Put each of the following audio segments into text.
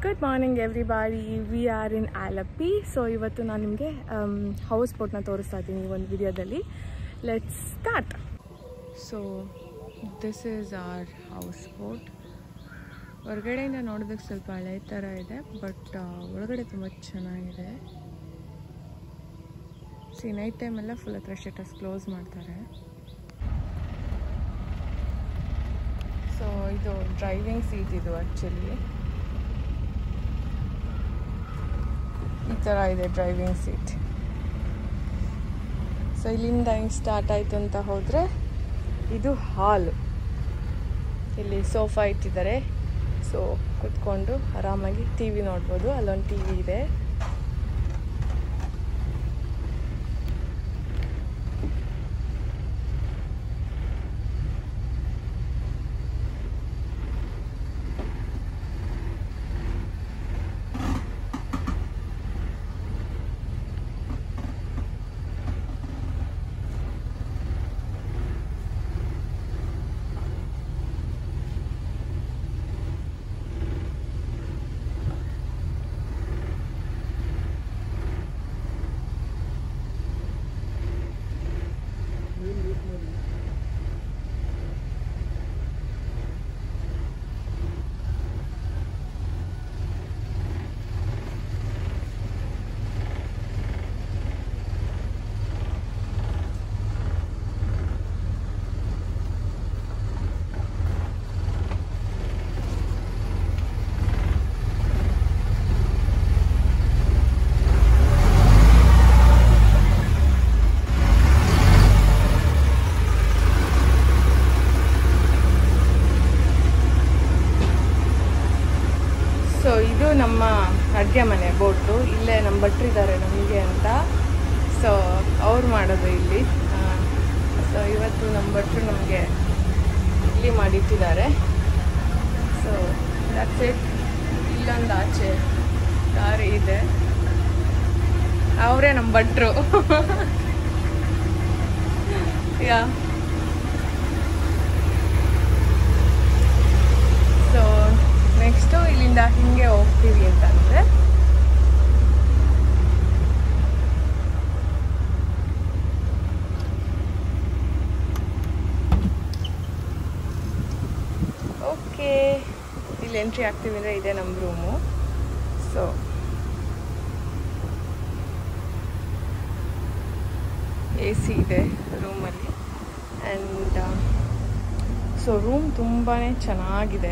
good morning everybody we are in Alleppey so ಇವತ್ತು ನಾನು ನಿಮಗೆ ಹೌಸ್ ಬೋಟ್ನ ತೋರಿಸ್ತಾ ಇದ್ದೀನಿ ಈ ಒಂದು ವಿಡಿಯೋದಲ್ಲಿ let's start so this is our house boat ಹೊರಗಡೆಯಿಂದ ನೋಡೋದಕ್ಕೆ ಸ್ವಲ್ಪ ಹಳೆ ಥರ ಇದೆ ಬಟ್ ಒಳಗಡೆ ತುಂಬ ಚೆನ್ನಾಗಿದೆ ಸಿ ನೈಟ್ ಟೈಮೆಲ್ಲ ಫುಲ್ ಹತ್ರ ಶಟರ್ಸ್ ಕ್ಲೋಸ್ ಮಾಡ್ತಾರೆ ಸೊ ಇದು ಡ್ರೈವಿಂಗ್ ಸೀಟ್ ಇದು ಆ್ಯಕ್ಚುಲಿ ಈ ಥರ ಇದೆ ಡ್ರೈವಿಂಗ್ ಸೀಟ್ ಸೊ ಇಲ್ಲಿಂದ ಹಿಂಗೆ ಸ್ಟಾರ್ಟ್ ಆಯಿತು ಅಂತ ಹೋದರೆ ಇದು ಹಾಲು ಇಲ್ಲಿ ಸೋಫಾ ಇಟ್ಟಿದ್ದಾರೆ ಸೊ ಕುತ್ಕೊಂಡು ಆರಾಮಾಗಿ ಟಿ ವಿ ನೋಡ್ಬೋದು ಅಲ್ಲೊಂದು ಟಿ ವಿ ಇದೆ ಸೊ ಇದು ನಮ್ಮ ಅಡುಗೆ ಮನೆ ಬೋಟು ಇಲ್ಲೇ ನಮ್ಮ ಭಟ್ರಿದ್ದಾರೆ ನಮಗೆ ಅಂತ ಸೊ ಅವ್ರು ಮಾಡೋದು ಇಲ್ಲಿ ಸೊ ಇವತ್ತು ನಮ್ಮ ಭಟ್ರು ನಮಗೆ ಇಲ್ಲಿ ಮಾಡಿಟ್ಟಿದ್ದಾರೆ ಸೊ ದಟ್ಸ್ ಇಟ್ ಇಲ್ಲೊಂದು ಆಚೆ ದಾರಿ ಇದೆ ಅವರೇ ನಮ್ಮ ಭಟ್ರು ಯಾ ಸೊ ನೆಕ್ಸ್ಟು ಇಲ್ಲಿಂದ ಹಿಂಗೆ ಹೋಗ್ತೀವಿ ಅಂತಂದರೆ ಓಕೆ ಇಲ್ಲಿ ಎಂಟ್ರಿ ಆಗ್ತೀವಿ ಅಂದರೆ ಇದೆ ನಮ್ಮ ರೂಮು ಸೊ ಎ ಸಿ ಇದೆ ರೂಮಲ್ಲಿ ಆ್ಯಂಡ್ ಸೊ ರೂಮ್ ತುಂಬಾ ಚೆನ್ನಾಗಿದೆ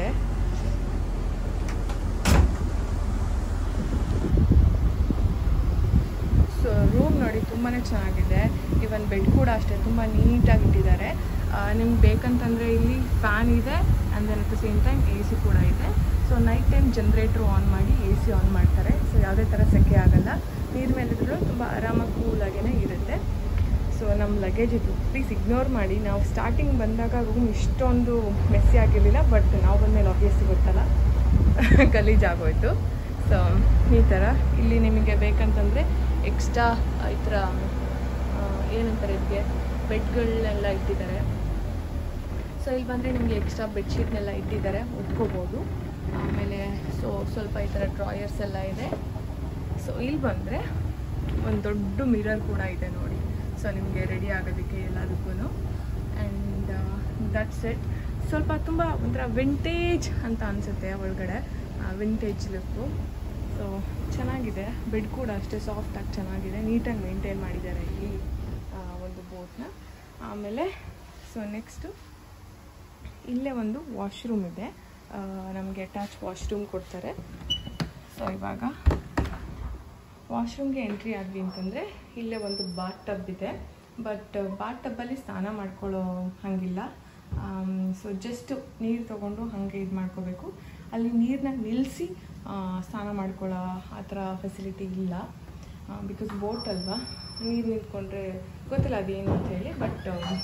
ಸೊ ರೂಮ್ ನೋಡಿ ತುಂಬಾ ಚೆನ್ನಾಗಿದೆ ಇವನ್ ಬೆಡ್ ಕೂಡ ಅಷ್ಟೇ ತುಂಬ ನೀಟಾಗಿ ಇಟ್ಟಿದ್ದಾರೆ ನಿಮ್ಗೆ ಬೇಕಂತಂದರೆ ಇಲ್ಲಿ ಫ್ಯಾನ್ ಇದೆ and then at the same time A C ಕೂಡ ಇದೆ so night time generator on ಮಾಡಿ ಎ ಸಿ ಆನ್ ಮಾಡ್ತಾರೆ ಸೊ ಯಾವುದೇ ಥರ ಸೆಕೆ ಆಗಲ್ಲ ನೀರು ಮೇಲಿದ್ರು ತುಂಬ ಆರಾಮಾಗಿ ಕೂಲಾಗೇ ಇರುತ್ತೆ ಸೊ ನಮ್ಮ ಲಗೇಜ್ ಇದು ಪ್ಲೀಸ್ ಇಗ್ನೋರ್ ಮಾಡಿ ನಾವು ಸ್ಟಾರ್ಟಿಂಗ್ ಬಂದಾಗ ರೂಮ್ ಇಷ್ಟೊಂದು ಮೆಸ್ಸಿ ಆಗಿರಲಿಲ್ಲ ಬಟ್ ನಾವು ಬಂದಮೇಲೆ ಆಬ್ವಿಯಸ್ಲಿ ಗೊತ್ತಲ್ಲ ಗಲೀಜಾಗೋಯ್ತು ಸೊ ಈ ಥರ ಇಲ್ಲಿ ನಿಮಗೆ ಬೇಕಂತಂದರೆ ಎಕ್ಸ್ಟ್ರಾ ಈ ಥರ ಏನಂತಾರೆ ಇದಕ್ಕೆ ಬೆಡ್ಗಳನ್ನೆಲ್ಲ ಇಟ್ಟಿದ್ದಾರೆ ಸೊ ಇಲ್ಲಿ ಬಂದರೆ ನಿಮಗೆ ಎಕ್ಸ್ಟ್ರಾ ಬೆಡ್ಶೀಟ್ನೆಲ್ಲ ಇಟ್ಟಿದ್ದಾರೆ ಉಟ್ಕೋಬೋದು ಆಮೇಲೆ ಸೊ ಸ್ವಲ್ಪ ಈ ಥರ ಡ್ರಾಯರ್ಸ್ ಎಲ್ಲ ಇದೆ ಸೊ ಇಲ್ಲಿ ಬಂದರೆ ಒಂದು ದೊಡ್ಡ ಮಿರರ್ ಕೂಡ ಇದೆ ನೋಡಿ ಸೊ ನಿಮಗೆ ರೆಡಿ ಆಗೋದಕ್ಕೆ ಎಲ್ಲದಕ್ಕೂ ಆ್ಯಂಡ್ ದಟ್ಸ್ ಇಟ್ ಸ್ವಲ್ಪ ತುಂಬ ಒಂಥರ ವಿಂಟೇಜ್ ಅಂತ ಅನಿಸುತ್ತೆ ಒಳಗಡೆ ವಿಂಟೇಜ್ ಲುಕ್ಕು ಸೊ ಚೆನ್ನಾಗಿದೆ ಬೆಡ್ ಕೂಡ ಅಷ್ಟೇ ಸಾಫ್ಟಾಗಿ ಚೆನ್ನಾಗಿದೆ ನೀಟಾಗಿ ಮೇಂಟೈನ್ ಮಾಡಿದ್ದಾರೆ ಈ ಒಂದು ಬೋಟ್ನ ಆಮೇಲೆ ಸೊ ನೆಕ್ಸ್ಟು ಇಲ್ಲೇ ಒಂದು ವಾಶ್ರೂಮ್ ಇದೆ ನಮಗೆ ಅಟ್ಯಾಚ್ ವಾಶ್ರೂಮ್ ಕೊಡ್ತಾರೆ ಸೊ ಇವಾಗ ವಾಶ್ರೂಮ್ಗೆ ಎಂಟ್ರಿ ಆದ್ವಿ ಅಂತಂದರೆ ಇಲ್ಲೇ ಒಂದು ಬಾತ್ ಟಬ್ ಇದೆ ಬಟ್ ಬಾತ್ ಟಬ್ಬಲ್ಲಿ ಸ್ನಾನ ಮಾಡ್ಕೊಳ್ಳೋ ಹಾಗಿಲ್ಲ ಸೊ ಜಸ್ಟ್ ನೀರು ತೊಗೊಂಡು ಹಾಗೆ ಇದು ಮಾಡ್ಕೋಬೇಕು ಅಲ್ಲಿ ನೀರನ್ನ ನಿಲ್ಲಿಸಿ ಸ್ನಾನ ಮಾಡ್ಕೊಳ್ಳೋ ಆ ಥರ ಫೆಸಿಲಿಟಿ ಇಲ್ಲ ಬಿಕಾಸ್ ಬೋಟ್ ಅಲ್ವಾ ನೀರು ನಿಂತ್ಕೊಂಡ್ರೆ ಗೊತ್ತಿಲ್ಲ ಅದೇನು ಅಂತ ಹೇಳಿ ಬಟ್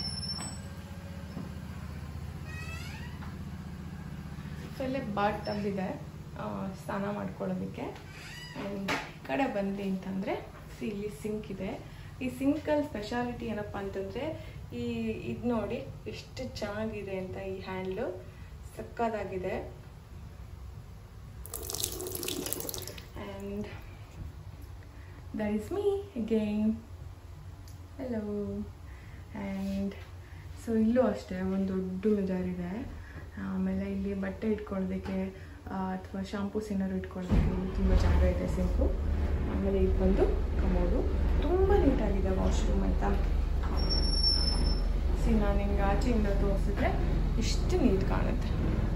ಸೊ ಇಲ್ಲೇ ಬಾಟ್ ಟಬ್ ಇದೆ ಸ್ನಾನ ಮಾಡ್ಕೊಳ್ಳೋದಕ್ಕೆ ಆ್ಯಂಡ್ ಕಡೆ ಬಂದ್ವಿ ಅಂತಂದರೆ ಸಿ ಇಲ್ಲಿ ಸಿಂಕ್ ಇದೆ ಈ ಸಿಂಕಲ್ಲಿ ಸ್ಪೆಷಾಲಿಟಿ ಏನಪ್ಪ ಅಂತಂದರೆ ಈ ಇದು ನೋಡಿ ಎಷ್ಟು ಚೆನ್ನಾಗಿದೆ ಅಂತ ಈ ಹ್ಯಾಂಡ್ಲು ಸಕ್ಕದಾಗಿದೆ and that is me again hello and so ಇಲ್ಲೂ ಅಷ್ಟೇ ಒಂದು ದೊಡ್ಡ ಮಿರರ್ ಇದೆ ಆಮೇಲೆ ಇಲ್ಲಿ ಬಟ್ಟೆ ಇಟ್ಕೊಳ್ಳೋದಕ್ಕೆ ಅಥವಾ ಶಾಂಪೂಸ್ ಏನಾದ್ರು ಇಟ್ಕೊಳ್ಳೋದಕ್ಕೆ ಇಲ್ಲಿ ತುಂಬ ಜಾಗ ಇದೆ ಸಿಂಕು ಆಮೇಲೆ ಇದು ಬಂದು ಕಮೋಡು ತುಂಬ ನೀಟಾಗಿದೆ ವಾಶ್ರೂಮ್ ಆಯಿತಾ ಸಿ ನಾನು ಹಿಂಗೆ ಆಚೆಯಿಂದ ತೋರಿಸಿದ್ರೆ ಇಷ್ಟು ನೀಟ್ ಕಾಣುತ್ತೆ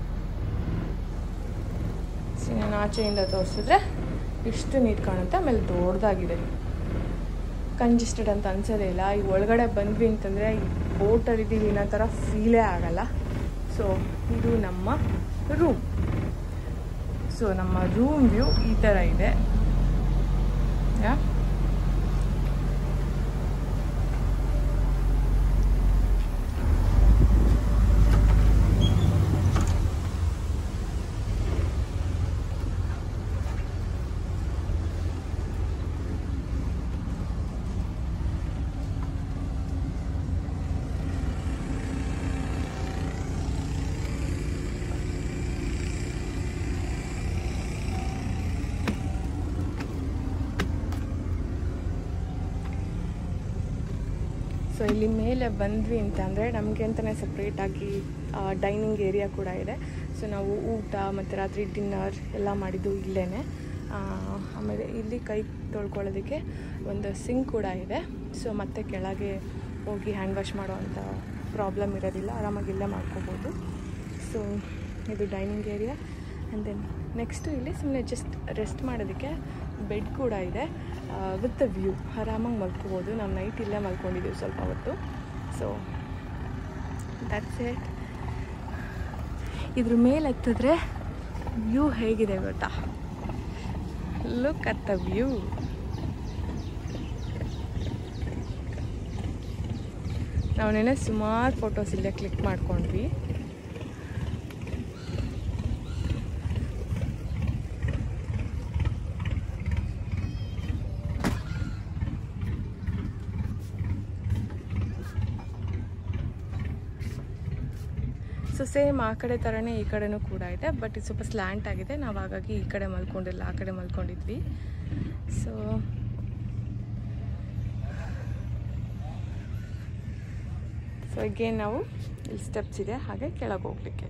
ಸಿ ನಾನು ಆಚೆಯಿಂದ ತೋರಿಸಿದ್ರೆ ಇಷ್ಟು ನೀಟ್ ಕಾಣುತ್ತೆ ಆಮೇಲೆ ದೊಡ್ಡದಾಗಿದೆ ಕಂಜೆಸ್ಟೆಡ್ ಅಂತ ಅನ್ಸೋದೇ ಇಲ್ಲ ಈಗ ಒಳಗಡೆ ಬಂದ್ವಿ ಅಂತಂದರೆ ಈ ಬೋಟಲ್ಲಿ ಇದ್ದೀವಿ ಅನ್ನೋ ಥರ ಫೀಲೇ ಆಗಲ್ಲ ಸೊ ಇದು ನಮ್ಮ ರೂಮ್ ಸೊ ನಮ್ಮ ರೂಮ್ ವ್ಯೂ ಈ ಥರ ಇದೆ ಯಾ ಸೊ ಇಲ್ಲಿ ಮೇಲೆ ಬಂದ್ವಿ ಅಂತಂದರೆ ನಮಗೆ ಅಂತಲೇ ಸಪ್ರೇಟಾಗಿ ಡೈನಿಂಗ್ ಏರಿಯಾ ಕೂಡ ಇದೆ ಸೊ ನಾವು ಊಟ ಮತ್ತು ರಾತ್ರಿ ಡಿನ್ನರ್ ಎಲ್ಲ ಮಾಡಿದ್ದು ಇಲ್ಲೇ ಆಮೇಲೆ ಇಲ್ಲಿ ಕೈ ತೊಳ್ಕೊಳ್ಳೋದಕ್ಕೆ ಒಂದು ಸಿಂಕ್ ಕೂಡ ಇದೆ ಸೊ ಮತ್ತೆ ಕೆಳಗೆ ಹೋಗಿ ಹ್ಯಾಂಡ್ ವಾಶ್ ಮಾಡೋವಂಥ ಪ್ರಾಬ್ಲಮ್ ಇರೋದಿಲ್ಲ ಆರಾಮಾಗಿ ಇಲ್ಲೇ ಮಾಡ್ಕೋಬೋದು ಸೊ ಇದು dining area and then next ಇಲ್ಲಿ ಸುಮ್ಮನೆ ಜಸ್ಟ್ ರೆಸ್ಟ್ ಮಾಡೋದಕ್ಕೆ ಬೆಡ್ ಕೂಡ ಇದೆ ವಿತ್ ದ ವ್ಯೂ ಆರಾಮಾಗಿ ಮಲ್ಕೋಬೋದು ನಾವು ನೈಟ್ ಇಲ್ಲೇ ಮಲ್ಕೊಂಡಿದ್ದೀವಿ ಸ್ವಲ್ಪ ಹೊತ್ತು ಸೊ ದಟ್ಸ್ ಇಟ್ ಇದ್ರ ಮೇಲೆ ಹತ್ತಿದ್ರೆ ವ್ಯೂ ಹೇಗಿದೆ ಗೊತ್ತಾ ಲುಕ್ ಅಟ್ ದ ವ್ಯೂ ನಾವು ನೆನೆ ಸುಮಾರು ಫೋಟೋಸ್ ಇಲ್ಲೇ ಕ್ಲಿಕ್ ಮಾಡ್ಕೊಂಡ್ವಿ ಸೊ ಸೇಮ್ ಆ ಕಡೆ ಥರನೇ ಈ ಕಡೆನೂ ಕೂಡ ಇದೆ ಬಟ್ ಇದು ಸ್ವಲ್ಪ ಸ್ಲ್ಯಾಂಟ್ ಆಗಿದೆ ನಾವು ಹಾಗಾಗಿ ಈ ಕಡೆ ಮಲ್ಕೊಂಡಿಲ್ಲ ಆ ಕಡೆ ಮಲ್ಕೊಂಡಿದ್ವಿ ಸೊ ಸೊ ಅಗೇನ್ ನಾವು ಇಲ್ಲಿ ಸ್ಟೆಪ್ಸ್ ಇದೆ ಹಾಗೆ ಕೆಳಗೆ ಹೋಗ್ಲಿಕ್ಕೆ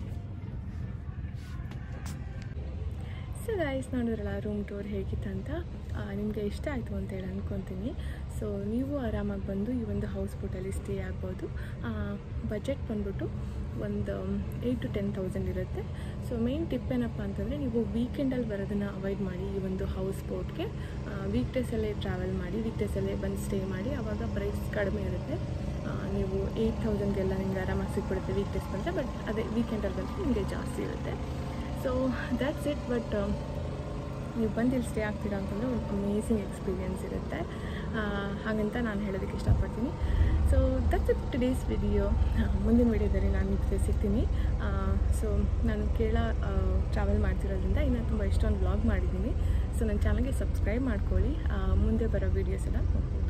ಸೊ ಗೈಸ್ ನೋಡಿದ್ರಲ್ಲ ರೂಮ್ ಟೂರ್ ಹೇಗಿತ್ತಂತ ನಿಮಗೆ ಇಷ್ಟ ಆಯಿತು ಅಂತೇಳಿ ಅಂದ್ಕೊತೀನಿ ಸೊ ನೀವು ಆರಾಮಾಗಿ ಬಂದು ಈ ಒಂದು ಹೌಸ್ ಬೋಟಲ್ಲಿ ಸ್ಟೇ ಆಗ್ಬೋದು ಬಜೆಟ್ ಬಂದ್ಬಿಟ್ಟು ಒಂದು ಏಯ್ಟ್ ಟು ಟೆನ್ ತೌಸಂಡ್ ಇರುತ್ತೆ ಸೊ ಮೇನ್ ಟಿಪ್ ಏನಪ್ಪ ಅಂತಂದರೆ ನೀವು ವೀಕೆಂಡಲ್ಲಿ ಬರೋದನ್ನು ಅವಾಯ್ಡ್ ಮಾಡಿ ಈ ಒಂದು ಹೌಸ್ ಬೋಟ್ಗೆ ವೀಕ್ ಡೇಸಲ್ಲೇ ಟ್ರಾವೆಲ್ ಮಾಡಿ ವೀಕ್ ಡೇಸಲ್ಲೇ ಬಂದು ಸ್ಟೇ ಮಾಡಿ ಆವಾಗ ಪ್ರೈಸ್ ಕಡಿಮೆ ಇರುತ್ತೆ ಆ, ನೀವು ಏಯ್ಟ್ ತೌಸಂಡ್ಗೆಲ್ಲ ನಿಮ್ಗೆ ಆರಾಮಾಗಿ ಸಿಕ್ಬಿಡುತ್ತೆ ವೀಕ್ ಡೇಸ್ ಬಂದರೆ ಬಟ್ ಅದೇ ವೀಕೆಂಡಲ್ಲಿ ಬಂದರೆ ನಿಮಗೆ ಜಾಸ್ತಿ ಇರುತ್ತೆ ಸೊ ದ್ಯಾಟ್ಸ್ ಇಟ್ ಬಟ್ ನೀವು ಬಂದು ಇಲ್ಲಿ ಸ್ಟೇ ಆಗ್ತೀರಾ ಅಂತಂದರೆ ಒಂದು ಅಮೇಝಿಂಗ್ ಎಕ್ಸ್ಪೀರಿಯೆನ್ಸ್ ಇರುತ್ತೆ ಆ, ಹಾಗಂತ ನಾನು ಹೇಳೋದಕ್ಕೆ ಇಷ್ಟಪಡ್ತೀನಿ so that's it today's video ಮುಂದಿನ ವಿಡಿಯೋದಲ್ಲಿ ನಾನು ನಿಮಗೆ ಸಿಗ್ತೀನಿ ಸೊ ನಾನು ಕೇರಳ ಟ್ರಾವೆಲ್ ಮಾಡ್ತಿರೋದ್ರಿಂದ ಇನ್ನು ತುಂಬ ಇಷ್ಟೊಂದು ಬ್ಲಾಗ್ ಮಾಡಿದ್ದೀನಿ ಸೊ ನನ್ನ ಚಾನಲ್ಗೆ ಸಬ್ಸ್ಕ್ರೈಬ್ ಮಾಡ್ಕೊಳ್ಳಿ ಆ, ಮುಂದೆ ಬರೋ ವೀಡಿಯೋಸ್ ಎಲ್ಲ ನೋಡ್ಬೋದು